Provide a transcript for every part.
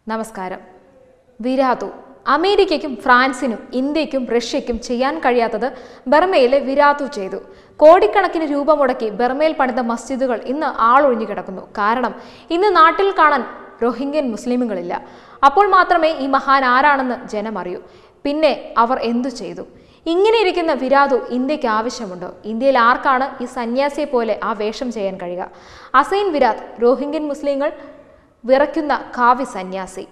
നമസ്കാരം വിരാതു അമേരിക്കയ്ക്കും ഫ്രാൻസിനും ഇന്ത്യക്കും റഷ്യയ്ക്കും ചെയ്യാൻ കഴിയാത്തത് ബർമയിലെ വിരാതു ചെയ്തു കോടിക്കണക്കിന് രൂപ മുടക്കി ബർമയിൽ പണിത മസ്ജിദുകൾ ഇന്ന് ആളൊഴിഞ്ഞു കിടക്കുന്നു കാരണം ഇന്ന് നാട്ടിൽ കാണാൻ റോഹിംഗ്യൻ മുസ്ലിമുകളില്ല അപ്പോൾ മാത്രമേ ഈ മഹാൻ ആരാണെന്ന് ജനം അറിയൂ പിന്നെ അവർ എന്തു ചെയ്തു ഇങ്ങനെ ഇരിക്കുന്ന വിരാതു ഇന്ത്യക്ക് ആവശ്യമുണ്ടോ ഇന്ത്യയിൽ ആർക്കാണ് ഈ സന്യാസിയെ പോലെ ആ വേഷം ചെയ്യാൻ കഴിയുക അസൈൻ വിരാത് റോഹിംഗ്യൻ മുസ്ലിങ്ങൾ വിറയ്ക്കുന്ന കാവ്യ സന്യാസി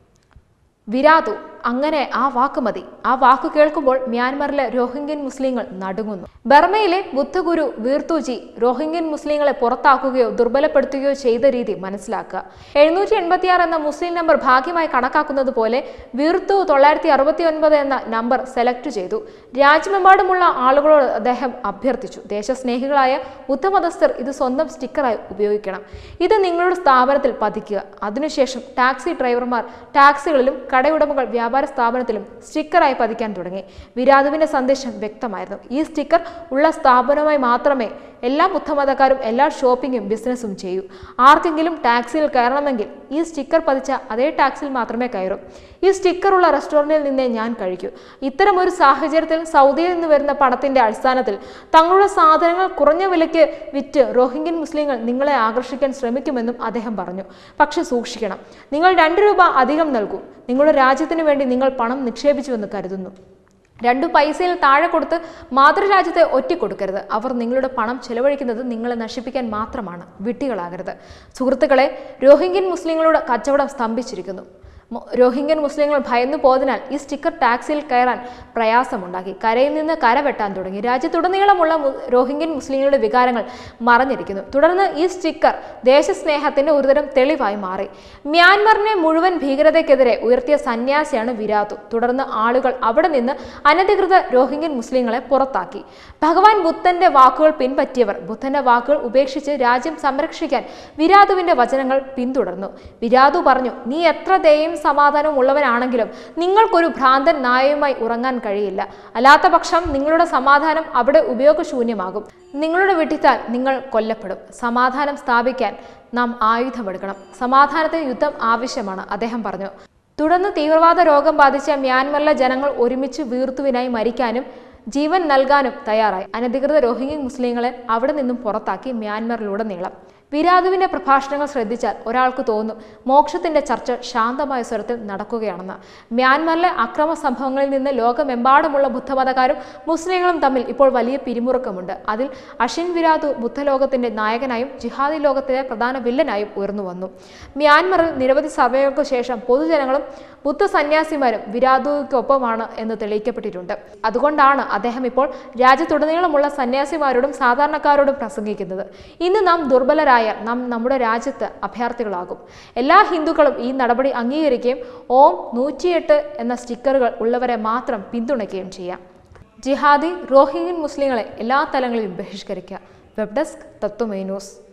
വിരാതു അങ്ങനെ ആ വാക്ക് മതി ആ വാക്ക് കേൾക്കുമ്പോൾ മ്യാൻമറിലെ റോഹിംഗ്യൻ മുസ്ലിങ്ങൾ നടുങ്ങുന്നു ബർമയിലെ ബുദ്ധഗുരു വീർത്തുജി റോഹിംഗ്യൻ മുസ്ലിങ്ങളെ പുറത്താക്കുകയോ ദുർബലപ്പെടുത്തുകയോ ചെയ്ത രീതി മനസ്സിലാക്കുക എഴുന്നൂറ്റി എൺപത്തിയാറ് എന്ന മുസ്ലിം നമ്പർ ഭാഗ്യമായി കണക്കാക്കുന്നത് പോലെ വീർത്തു തൊള്ളായിരത്തി അറുപത്തി ഒൻപത് എന്ന നമ്പർ സെലക്ട് ചെയ്തു രാജ്യമെമ്പാടുമുള്ള ആളുകളോട് അദ്ദേഹം അഭ്യർത്ഥിച്ചു ദേശസ്നേഹികളായ ബുദ്ധമതസ്ഥർ ഇത് സ്വന്തം സ്റ്റിക്കറായി ഉപയോഗിക്കണം ഇത് നിങ്ങളുടെ സ്ഥാപനത്തിൽ പതിക്കുക അതിനുശേഷം ടാക്സി ഡ്രൈവർമാർ ടാക്സികളിലും കടയുടമകൾ വ്യാപാര സ്ഥാപനത്തിലും സ്റ്റിക്കറായി പതിക്കാൻ തുടങ്ങി വിരാതുവിന്റെ സന്ദേശം വ്യക്തമായിരുന്നു ഈ സ്റ്റിക്കർ ഉള്ള സ്ഥാപനമായി മാത്രമേ എല്ലാ ബുദ്ധമതക്കാരും എല്ലാ ഷോപ്പിങ്ങും ബിസിനസ്സും ചെയ്യൂ ആർക്കെങ്കിലും ടാക്സിയിൽ കയറണമെങ്കിൽ ഈ സ്റ്റിക്കർ പതിച്ച അതേ ടാക്സിയിൽ മാത്രമേ കയറൂ ഈ സ്റ്റിക്കർ ഉള്ള റെസ്റ്റോറൻറ്റിൽ നിന്നേ ഞാൻ കഴിക്കൂ ഇത്തരമൊരു സാഹചര്യത്തിൽ സൗദിയിൽ നിന്ന് വരുന്ന പണത്തിന്റെ അടിസ്ഥാനത്തിൽ തങ്ങളുടെ സാധനങ്ങൾ കുറഞ്ഞ വിലയ്ക്ക് വിറ്റ് റോഹിംഗ്യൻ മുസ്ലിങ്ങൾ നിങ്ങളെ ആകർഷിക്കാൻ ശ്രമിക്കുമെന്നും അദ്ദേഹം പറഞ്ഞു പക്ഷെ സൂക്ഷിക്കണം നിങ്ങൾ രണ്ട് രൂപ അധികം നൽകൂ നിങ്ങളുടെ രാജ്യത്തിന് വേണ്ടി നിങ്ങൾ പണം നിക്ഷേപിച്ചുവെന്ന് കരുതുന്നു രണ്ടു പൈസയിൽ താഴെ കൊടുത്ത് മാതൃരാജ്യത്തെ ഒറ്റിക്കൊടുക്കരുത് അവർ നിങ്ങളുടെ പണം ചെലവഴിക്കുന്നത് നിങ്ങളെ നശിപ്പിക്കാൻ മാത്രമാണ് വിട്ടികളാകരുത് സുഹൃത്തുക്കളെ രോഹിംഗ്യൻ മുസ്ലിങ്ങളുടെ കച്ചവടം സ്തംഭിച്ചിരിക്കുന്നു മു- രോഹിംഗ്യൻ മുസ്ലിങ്ങൾ ഭയന്നു പോയതിനാൽ ഈ സ്റ്റിക്കർ ടാക്സിയിൽ കയറാൻ പ്രയാസമുണ്ടാക്കി കരയിൽ നിന്ന് കര വെട്ടാൻ തുടങ്ങി രാജ്യത്തുടനീളമുള്ള മു- രോഹിംഗ്യൻ മുസ്ലിങ്ങളുടെ വികാരങ്ങൾ മറഞ്ഞിരിക്കുന്നു തുടർന്ന് ഈ സ്റ്റിക്കർ ദേശസ്നേഹത്തിന്റെ ഒരുതരം തെളിവായി മാറി മ്യാൻമറിനെ മുഴുവൻ ഭീകരതയ്ക്കെതിരെ ഉയർത്തിയ സന്യാസിയാണ് വിരാതു തുടർന്ന് ആളുകൾ അവിടെ നിന്ന് അനധികൃത രോഹിംഗ്യൻ മുസ്ലിങ്ങളെ പുറത്താക്കി ഭഗവാൻ ബുദ്ധന്റെ വാക്കുകൾ പിൻപറ്റിയവർ ബുദ്ധന്റെ വാക്കുകൾ ഉപേക്ഷിച്ച് രാജ്യം സംരക്ഷിക്കാൻ വിരാതുവിന്റെ വചനങ്ങൾ പിന്തുടർന്നു വിരാതു പറഞ്ഞു നീ എത്ര ദയയും സമാധാനവും ഉള്ളവനാണെങ്കിലും നിങ്ങൾക്കൊരു ഭ്രാന്തൻ നായയുമായി ഉറങ്ങാൻ കഴിയില്ല അല്ലാത്ത പക്ഷം നിങ്ങളുടെ സമാധാനം അവിടെ ഉപയോഗശൂന്യമാകും നിങ്ങളുടെ വിട്ടിത്താൽ നിങ്ങൾ കൊല്ലപ്പെടും സമാധാനം സ്ഥാപിക്കാൻ നാം ആയുധമെടുക്കണം സമാധാനത്തിന് യുദ്ധം ആവശ്യമാണ് അദ്ദേഹം പറഞ്ഞു തുടർന്ന് തീവ്രവാദ രോഗം ബാധിച്ച മ്യാൻമറിലെ ജനങ്ങൾ ഒരുമിച്ച് വീർത്തുവിനായി മരിക്കാനും ജീവൻ നൽകാനും തയ്യാറായി അനധികൃത രോഹിംഗ്യൻ മുസ്ലിങ്ങളെ അവിടെ നിന്നും പുറത്താക്കി മ്യാൻമറിലുടനീളം വിരാതുവിന്റെ പ്രഭാഷണങ്ങൾ ശ്രദ്ധിച്ചാൽ ഒരാൾക്ക് തോന്നും മോക്ഷത്തിന്റെ ചർച്ച ശാന്തമായ സ്വരത്തിൽ നടക്കുകയാണെന്ന് മ്യാൻമറിലെ അക്രമ സംഭവങ്ങളിൽ നിന്ന് ലോകമെമ്പാടുമുള്ള ബുദ്ധമതക്കാരും മുസ്ലിങ്ങളും തമ്മിൽ ഇപ്പോൾ വലിയ പിരിമുറുക്കമുണ്ട് അതിൽ അഷിൻ വിരാതു ബുദ്ധലോകത്തിന്റെ നായകനായും ജിഹാദി ലോകത്തിലെ പ്രധാന വില്ലനായും ഉയർന്നു വന്നു മ്യാൻമറിൽ നിരവധി സർവേകൾക്ക് ശേഷം പൊതുജനങ്ങളും ബുദ്ധ സന്യാസിമാരും വിരാതുക്കൊപ്പമാണ് എന്ന് തെളിയിക്കപ്പെട്ടിട്ടുണ്ട് അതുകൊണ്ടാണ് അദ്ദേഹം ഇപ്പോൾ രാജ്യത്തുടനീളമുള്ള സന്യാസിമാരോടും സാധാരണക്കാരോടും പ്രസംഗിക്കുന്നത് ഇന്ന് നാം ദുർബലരായാൽ നാം നമ്മുടെ രാജ്യത്ത് അഭയാർത്ഥികളാകും എല്ലാ ഹിന്ദുക്കളും ഈ നടപടി അംഗീകരിക്കുകയും ഓം നൂറ്റിയെട്ട് എന്ന സ്റ്റിക്കറുകൾ ഉള്ളവരെ മാത്രം പിന്തുണയ്ക്കുകയും ചെയ്യാം ജിഹാദി റോഹിംഗ്യൻ മുസ്ലിങ്ങളെ എല്ലാ തലങ്ങളിലും ബഹിഷ്കരിക്കുക വെബ് ഡെസ്ക് തത്വമേ ന്യൂസ്